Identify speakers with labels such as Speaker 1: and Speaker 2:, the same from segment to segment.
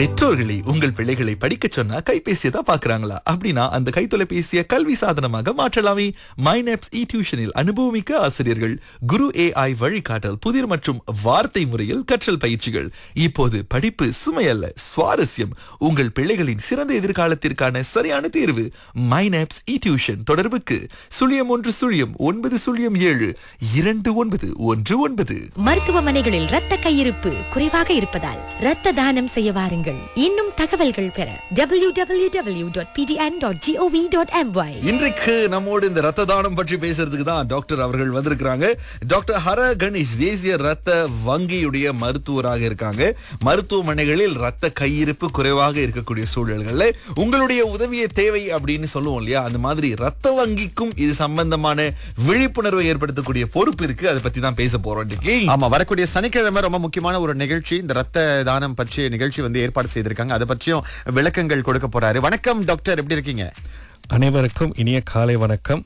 Speaker 1: பெற்றோர்களை உங்கள் பிள்ளைகளை படிக்க சொன்னா கைபேசியை தான் பாக்குறாங்களா அப்படின்னா அந்த கைத்தொலைபேசியை கல்வி சாதனமாக மாற்றலாமே மைனப்ஸ் இ டியூஷனில் அனுபவமிக்க ஆசிரியர்கள் குரு ஏஐ வழிகாட்டல் புதிர் மற்றும் வார்த்தை முறையில் கற்றல் பயிற்சிகள் இப்போது படிப்பு சுமையல்ல சுவாரஸ்யம் உங்கள் பிள்ளைகளின் சிறந்த எதிர்காலத்திற்கான சரியான தேர்வு மைனப்ஸ் இ டியூஷன் தொடர்புக்கு சுழியம் ஒன்று சுழியம் ஒன்பது சுழியம் ஏழு இரண்டு ஒன்பது ஒன்று ஒன்பது
Speaker 2: மருத்துவமனைகளில் இரத்த கையிருப்பு குறைவாக இருப்பதால் இரத்த தானம் செய்ய வாருங்கள் இன்னும் தகவல்கள் பெற W W W dot PDN dot GOV dot MY
Speaker 1: இன்றைக்கு நம்மோடு இந்த ரத்த தானம் பற்றி பேசுறதுக்கு தான் டாக்டர் அவர்கள் வந்திருக்கிறாங்க டாக்டர் ஹர கணேஷ் தேசிய ரத்த வங்கியுடைய மருத்துவராக இருக்காங்க மருத்துவமனைகளில் ரத்த கையிருப்பு குறைவாக இருக்கக்கூடிய சூழல்கள்ல உங்களுடைய உதவியை தேவை அப்படின்னு சொல்லுவோம் இல்லையா அந்த மாதிரி ரத்த வங்கிக்கும் இது சம்பந்தமான விழிப்புணர்வை ஏற்படுத்தக்கூடிய பொறுப்பு இருக்கு அதை பத்தி தான் பேச போறோம் இன்னைக்கு
Speaker 3: ஆமா வரக்கூடிய சனிக்கிழமை ரொம்ப முக்கியமான ஒரு நிகழ்ச்சி இந்த ரத்த தானம் பற்றிய நிகழ்ச்சி வந்து ஏற்பாடு செய்திருக்காங்க அதை பற்றியும் விளக்கங்கள் கொடுக்க போறாரு வணக்கம் டாக்டர் எப்படி இருக்கீங்க
Speaker 4: அனைவருக்கும் இனிய காலை வணக்கம்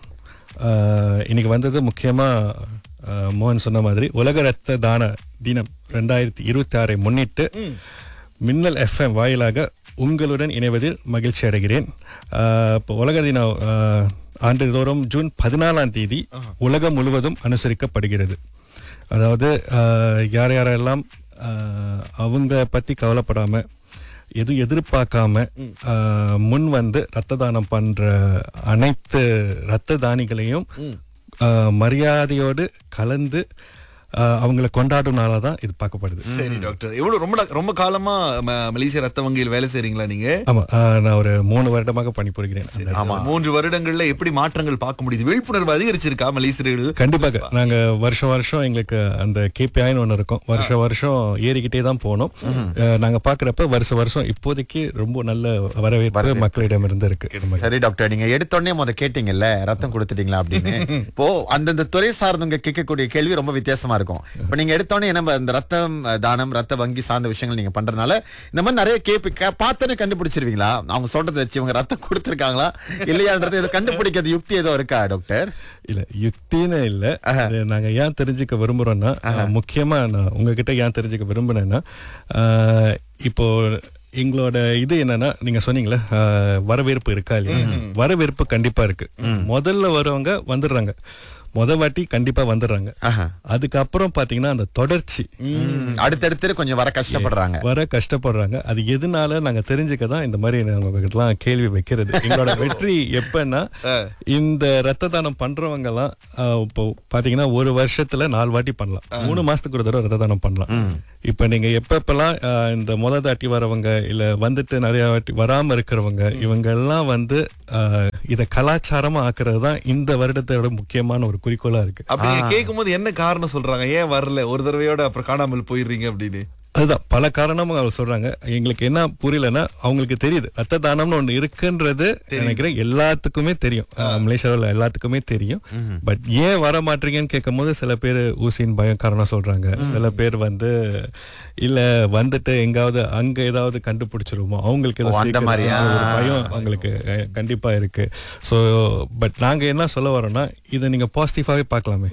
Speaker 4: ஆஹ் இன்னைக்கு வந்தது முக்கியமாக மோகன் சொன்ன மாதிரி உலக ரத்த தான தினம் ரெண்டாயிரத்தி இருபத்தி ஆறை முன்னிட்டு மின்னல் எஃப்எம் வாயிலாக உங்களுடன் இணைவதில் மகிழ்ச்சி அடைகிறேன் ஆஹ் இப்போ உலக தினம் ஆஹ் ஆண்டுதோறும் ஜூன் பதினாலாம் தேதி உலகம் முழுவதும் அனுசரிக்கப்படுகிறது அதாவது ஆஹ் யார் யாரெல்லாம் ஆஹ் அவங்க பற்றி கவலைப்படாம எதுவும் எதிர்பார்க்காம ஆஹ், முன் வந்து ரத்த தானம் பண்ற அனைத்து ரத்த தானிகளையும் ஆஹ், மரியாதையோடு கலந்து ஆஹ், அவங்கள கொண்டாடும் நாளாக தான் இது பார்க்கப்படுது
Speaker 1: சரி டாக்டர் எவ்வளவு ரொம்ப ரொம்ப காலமா ம- மலேசிய ரத்த வங்கியில் வேலை செய்றீங்களா நீங்க
Speaker 4: ஆமா ஆஹ், நான் ஒரு மூணு வருடமாக பணிபுரிகிறேன் அந்த
Speaker 1: ஆமா மூன்று வருடங்கள்ல எப்படி மாற்றங்கள் பார்க்க முடியுது விழிப்புணர்வு அதிகரிச்சிருக்கா மலேசியர்கள்
Speaker 4: கண்டிப்பாக நாங்க வருஷம் வருஷம் எங்களுக்கு அந்த கேபிஐன்னு ஒன்று இருக்கும் வருஷம் வருஷம் ஏறிக்கிட்டே தான் போனோம் அஹ், நாங்க பாக்குறப்ப வருஷம் வருஷம் இப்போதைக்கு ரொம்ப நல்ல வரவேற்பு மக்களிடம் இருந்து இருக்கு இந்த மாதிரி.
Speaker 3: சரி டாக்டர் நீங்க எடுத்தோடனே முத கேட்டீங்கல்ல ரத்தம் கொடுத்துட்டீங்களா அப்படின்னு இப்போ அந்தந்த துறை சார்ந்தவங்க கேட்கக்கூடிய கேள்வி ரொம்ப வித்தியாசமா இருக்கும் இப்போ நீங்க எடுத்தோடனே நம்ம இந்த ரத்தம் அஹ், தானம் ரத்த வங்கி சார்ந்த விஷயங்கள் நீங்க பண்றதுனால இந்த மாதிரி நிறைய கேள்வி பார்த்தோன்னே கண்டுபிடிச்சிருவீங்களா அவங்க சொல்றதை வச்சு இவங்க ரத்தம் கொடுத்துருக்காங்களா இல்லையான்றது இதை கண்டுபிடிக்கிறது யுக்தி ஏதோ இருக்கா டாக்டர்
Speaker 4: இல்ல யுக்தின்னு இல்ல இது நாங்க ஏன் தெரிஞ்சுக்க விரும்புறோம்னா அஹ், முக்கியமா நான் உங்ககிட்ட ஏன் தெரிஞ்சுக்க விரும்புனேன்னா அஹ், இப்போ எங்களோட இது என்னன்னா நீங்க சொன்னீங்களே அஹ், வரவேற்பு இருக்கா இல்லையா வரவேற்பு கண்டிப்பா இருக்கு முதல்ல வரவங்க வந்துடுறாங்க முத வாட்டி கண்டிப்பா வந்துடுறாங்க
Speaker 3: ஆஹா.
Speaker 4: அதுக்கப்புறம் பாத்தீங்கன்னா அந்த தொடர்ச்சி
Speaker 3: ம், அடுத்தடுத்து கொஞ்சம் வர கஷ்டப்படுறாங்க
Speaker 4: வர கஷ்டப்படுறாங்க அது எதனால நாங்க தெரிஞ்சுக்க தான் இந்த மாதிரி எல்லாம் கேள்வி வைக்கிறது எங்களோட வெற்றி எப்பன்னா இந்த ரத்த தானம் பண்றவங்க எல்லாம் ஆஹ், இப்போ பாத்தீங்கன்னா ஒரு வருஷத்துல நாலு வாட்டி பண்ணலாம் மூணு மாசத்துக்கு ஒரு தடவை ரத்த தானம் பண்ணலாம் இப்ப நீங்க எப்பப்பெல்லாம் ஆஹ், இந்த முத தாட்டி வரவங்க இல்ல வந்துட்டு நிறைய வாட்டி வராம இருக்கிறவங்க இவங்க எல்லாம் வந்து ஆஹ், இத கலாச்சாரமா ஆக்குறது தான் இந்த வருடத்தோட முக்கியமான ஒரு குறிக்கோளா இருக்கு
Speaker 1: அப்படி கேட்கும் போது என்ன காரணம் சொல்றாங்க ஏன் வரல ஒரு தடவையோட அப்புறம் காணாமல் போயிடுறீங்க அப்படின்னு
Speaker 4: அதுதான் பல காரணமும் அவங்க சொல்றாங்க எங்களுக்கு என்ன புரியலன்னா அவங்களுக்கு தெரியுது ரத்த தானம்னு ஒண்ணு இருக்குன்றது நினைக்கிறேன் எல்லாத்துக்குமே தெரியும் அஹ், மலேசியாவில் எல்லாத்துக்குமே தெரியும் பட் ஏன் வர மாட்டீங்கன்னு கேட்கும் போது சில பேர் ஊசியின் பயம் காரணம் சொல்றாங்க சில பேர் வந்து இல்ல வந்துட்டு எங்காவது அங்க ஏதாவது கண்டுபிடிச்சிருமோ அவங்களுக்கு ஏதோ
Speaker 3: ஓ, அந்த
Speaker 4: சீக்கிரம்
Speaker 3: மாதிரியா?
Speaker 4: ஒரு பயம் அவங்களுக்கு அஹ், கண்டிப்பா இருக்கு சோ பட் நாங்க என்ன சொல்ல வரோம்னா இதை நீங்க பாசிட்டிவாவே பார்க்கலாமே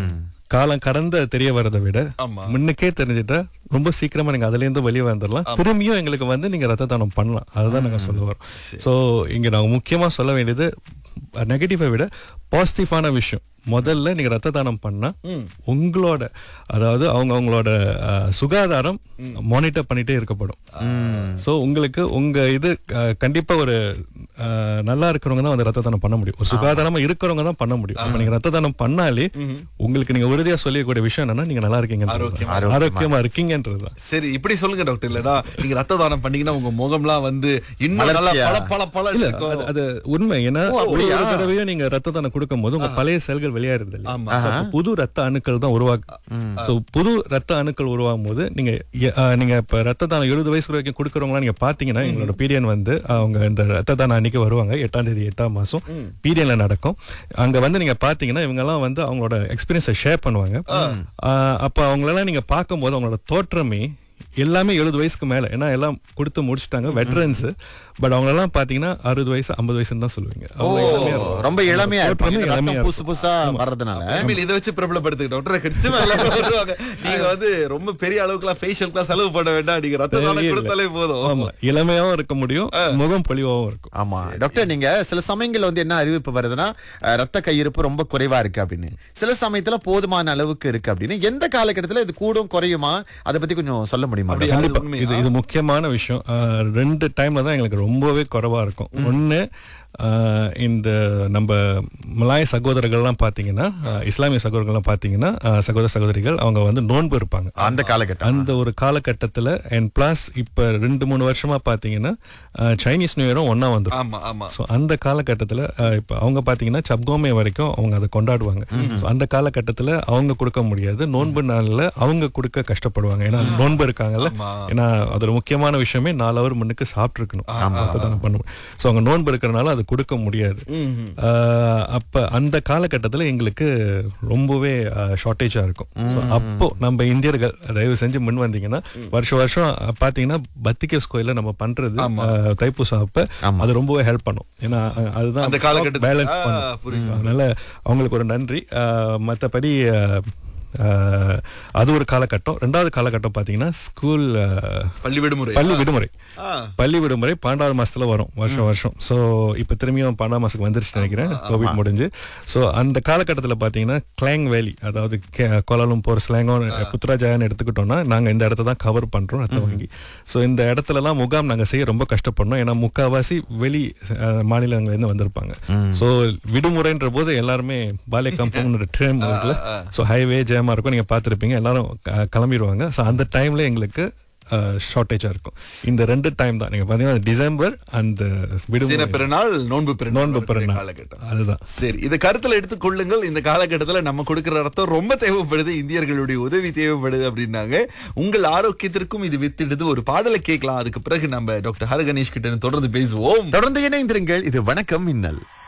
Speaker 4: காலம் கடந்த தெரிய வரதை விட
Speaker 1: ஆமா.
Speaker 4: முன்னுக்கே தெரிஞ்சுட்டா ரொம்ப சீக்கிரமா நீங்க அதுல இருந்து வெளியே வந்துடலாம் திரும்பியும் எங்களுக்கு வந்து நீங்க ரத்த தானம் பண்ணலாம் அதுதான் நாங்க சொல்ல வரோம் சோ இங்க நாங்க முக்கியமா சொல்ல வேண்டியது நெகட்டிவை விட பாசிட்டிவான விஷயம் முதல்ல நீங்க ரத்த தானம் பண்ணா உங்களோட அதாவது அவங்க அவங்களோட அஹ், சுகாதாரம் மானிட்டர் பண்ணிட்டே இருக்கப்படும் சோ உங்களுக்கு உங்க இது அஹ், கண்டிப்பா ஒரு அஹ், நல்லா இருக்கிறவங்க தான் வந்து ரத்த தானம் பண்ண முடியும் ஒரு சுகாதாரமா இருக்கிறவங்க தான் பண்ண முடியும் அப்ப நீங்க ரத்த தானம் பண்ணாலே உங்களுக்கு நீங்க உறுதியா சொல்லக்கூடிய விஷயம் என்னன்னா நீங்க நல்லா இருக்கீங்க
Speaker 1: ஆரோக்கியமா.
Speaker 4: ஆரோக்கியமா இருக்கீங்கன்றதுதான்
Speaker 1: சரி இப்படி சொல்லுங்க டாக்டர் இல்லடா நீங்க ரத்த தானம் பண்ணீங்கன்னா உங்க முகம்லாம் வந்து இன்னும் நல்லா
Speaker 3: மலர்ச்சியா?
Speaker 1: பல பல பல
Speaker 4: இல்ல
Speaker 1: இருக்கும்
Speaker 4: அது- அது உண்மை ஏன்னா
Speaker 3: ஓ,
Speaker 4: ஒரு
Speaker 3: அப்படியா?
Speaker 4: ஒரு தடவையும் நீங்க ரத்த தானம் கொடுக்கும் போது உங்க பழைய செல்கள் வெளியாயிருது இல்லையா?
Speaker 1: ஆமா.
Speaker 4: அப்ப புது ரத்த அணுக்கள் தான் உருவாக்கு சோ புது ரத்த அணுக்கள் உருவாகும் போது நீங்க எ- ஆ, நீங்க இப்ப ரத்த தானம் எழுபது வயசு வரைக்கும் கொடுக்கறவங்களா நீங்க பாத்தீங்கன்னா எங்களோட பீரியன் வந்து அவங்க இந்த ரத்த தானம் அன்னைக்கு வருவாங்க எட்டாம் தேதி எட்டாம் மாசம் பீரியன்ல நடக்கும் அங்க வந்து நீங்க பாத்தீங்கன்னா இவங்க எல்லாம் வந்து அவங்களோட எக்ஸ்பீரியன்ஸை ஷேர் பண்ணுவாங்க ஆ, அப்ப அவங்களெல்லாம் நீங்க பார்க்கும்போது அவங்களோட தோற்றமே எல்லாமே எழுபது வயசுக்கு மேல ஏன்னா எல்லாம் கொடுத்து முடிச்சிட்டாங்க வெட்டரன்ஸ் பட் அவங்க எல்லாம் பாத்தீங்கன்னா அறுபது வயசு ஐம்பது வயசுன்னு தான் சொல்லுவீங்க
Speaker 3: ஓ
Speaker 4: அவங்க இளமையா இருப்பாங்க.
Speaker 3: ரொம்ப இளமையா இருப்பாங்க
Speaker 4: தோற்றமே
Speaker 3: இந்த
Speaker 4: இளமையா
Speaker 3: ரத்தம் புதுசு புதுசா வர்றதுனால
Speaker 1: இனிமேல் இதை வச்சு பிரபலப்படுத்துக்கு டாக்டரை கடிச்சு மேல வருவாங்க நீங்க வந்து ரொம்ப பெரிய அளவுக்குலாம் ஃபேஷியலுக்குலாம் செலவு பண்ண வேண்டாம் நீங்க ரத்த தானம்
Speaker 4: தெரியல.
Speaker 1: கொடுத்தாலே போதும்
Speaker 4: ஆமா இளமையாவும் இருக்க முடியும் முகம் பொலிவாவும் இருக்கும்
Speaker 3: ஆமா டாக்டர் நீங்க சில சமயங்கள்ல வந்து என்ன அறிவிப்பு வருதுன்னா அஹ், ரத்த கையிருப்பு ரொம்ப குறைவா இருக்கு அப்படின்னு சில சமயத்துல போதுமான அளவுக்கு இருக்கு அப்படின்னு எந்த காலகட்டத்துல இது கூடும் குறையுமா அதை பத்தி கொஞ்சம் சொல்ல முடியுமா
Speaker 1: அப்படியா?
Speaker 3: டாக்டர்?
Speaker 1: அது
Speaker 4: கண்டிப்பா
Speaker 1: உண்மையா?
Speaker 4: இது இது முக்கியமான விஷயம் அஹ், ரெண்டு டைம்ல தான் எங்களுக்கு ரொம்பவே குறைவா இருக்கும் ஒன்னு அஹ், இந்த நம்ம மலாய சகோதரர்கள்லாம் பாத்தீங்கன்னா அஹ், இஸ்லாமிய சகோதரர்கள்லாம் பாத்தீங்கன்னா அஹ், சகோதர சகோதரிகள் அவங்க வந்து நோன்பு இருப்பாங்க
Speaker 3: அந்த காலகட்டம்
Speaker 4: அந்த ஒரு காலகட்டத்துல அண்ட் பிளஸ் இப்ப ரெண்டு மூணு வருஷமா பாத்தீங்கன்னா அஹ், சைனீஸ் நியூ இயரும் ஒன்னா வந்துரும்
Speaker 1: ஆமா ஆமா
Speaker 4: ஸோ அந்த காலகட்டத்தில் இப்போ அவங்க பார்த்தீங்கன்னா சப்கோமே வரைக்கும் அவங்க அதை கொண்டாடுவாங்க ஸோ அந்த காலகட்டத்தில் அவங்க கொடுக்க முடியாது நோன்பு நாளில் அவங்க கொடுக்க கஷ்டப்படுவாங்க ஏன்னா நோன்பு இருக்காங்கல்ல ஏன்னா அது ஒரு முக்கியமான விஷயமே நாலு அவர் முன்னுக்கு சாப்பிட்ருக்கணும் அப்பதான் பண்ண ஸோ அவங்க நோன்பு இருக்கிறனால அது கொடுக்க முடியாது ஆஹ் அப்ப அந்த காலகட்டத்தில் எங்களுக்கு ரொம்பவே ஷார்ட்டேஜாக இருக்கும் So அப்போ நம்ம இந்தியர்கள் தயவு செஞ்சு முன் வந்தீங்கன்னா வருஷம் வருஷம் பார்த்தீங்கன்னா பத்திகேஸ் கோயிலில் நம்ம பண்றது ஆஹ் தைப்பூசம் அப்ப அது ரொம்பவே ஹெல்ப் பண்ணும் ஏன்னா அஹ், அதுதான்
Speaker 1: அந்த காலகட்டத்துல,
Speaker 4: பேலன்ஸ்
Speaker 1: ஆ,
Speaker 4: பண்ணும்
Speaker 1: புரியுது.
Speaker 4: அதனால அவங்களுக்கு ஒரு நன்றி ஆஹ், மத்தபடி ஆஹ், ஆஹ், அது ஒரு காலகட்டம் ரெண்டாவது காலகட்டம் பாத்தீங்கன்னா ஸ்கூல்
Speaker 1: பள்ளி விடுமுறை
Speaker 4: பள்ளி விடுமுறை
Speaker 1: ஆ.
Speaker 4: பள்ளி விடுமுறை பன்னெண்டாவது மாசத்துல வரும் வருஷம் வருஷம் ஸோ இப்போ திரும்பியும் பன்னெண்டாம் மாசத்துக்கு வந்துருச்சு நினைக்கிறேன் கோவிட் முடிஞ்சு ஸோ அந்த காலகட்டத்தில் பார்த்தீங்கன்னா கிளாங் வேலி அதாவது கே- கோலாலம்பூர் ஸ்லாங்கோன் புத்ராஜான்னு எடுத்துக்கிட்டோம்னா நாங்கள் இந்த இடத்த தான் கவர் பண்றோம் ரத்த வங்கி ஸோ இந்த இடத்துலலாம் முகாம் நாங்கள் செய்ய ரொம்ப கஷ்டப்படணும் ஏன்னா முக்காவாசி வெளி அஹ், மாநிலங்கள்லேருந்து வந்திருப்பாங்க ஸோ விடுமுறைன்ற போது எல்லாருமே பாலே கம்பவுண்ட் ட்ரெயின் இருக்குல்ல ஸோ ஹைவே ஜேமா இருக்கும் நீங்க பார்த்துருப்பீங்க எல்லாரும் க- கிளம்பிடுவாங்க ஸோ அந்த டைம்ல எங்களுக்கு ஷார்ட்டேஜாக இருக்கும் இந்த ரெண்டு டைம் தான் நீங்க பாத்தீங்கன்னா டிசம்பர் அந்த
Speaker 1: சீன
Speaker 4: விடுமுறை
Speaker 1: பெருநாள் நோன்பு பெருநாள்
Speaker 4: நோன்பு
Speaker 1: வரக்கூடிய
Speaker 4: பெருநாள்.
Speaker 1: காலகட்டம்
Speaker 4: அதுதான்
Speaker 1: சரி இதை கருத்துல எடுத்துக் கொள்ளுங்கள் இந்த காலகட்டத்துல நம்ம கொடுக்கிற ரத்தம் ரொம்ப தேவைப்படுது இந்தியர்களுடைய உதவி தேவைப்படுது அப்படின்னாங்க உங்கள் ஆரோக்கியத்திற்கும் இது வித்திடுது ஒரு பாடலை கேட்கலாம் அதுக்கு பிறகு நம்ம டாக்டர் ஹர கணேஷ் கிட்ட தொடர்ந்து பேசுவோம்
Speaker 3: தொடர்ந்து இணைந்திருங்கள் இது வணக்கம் மின்னல்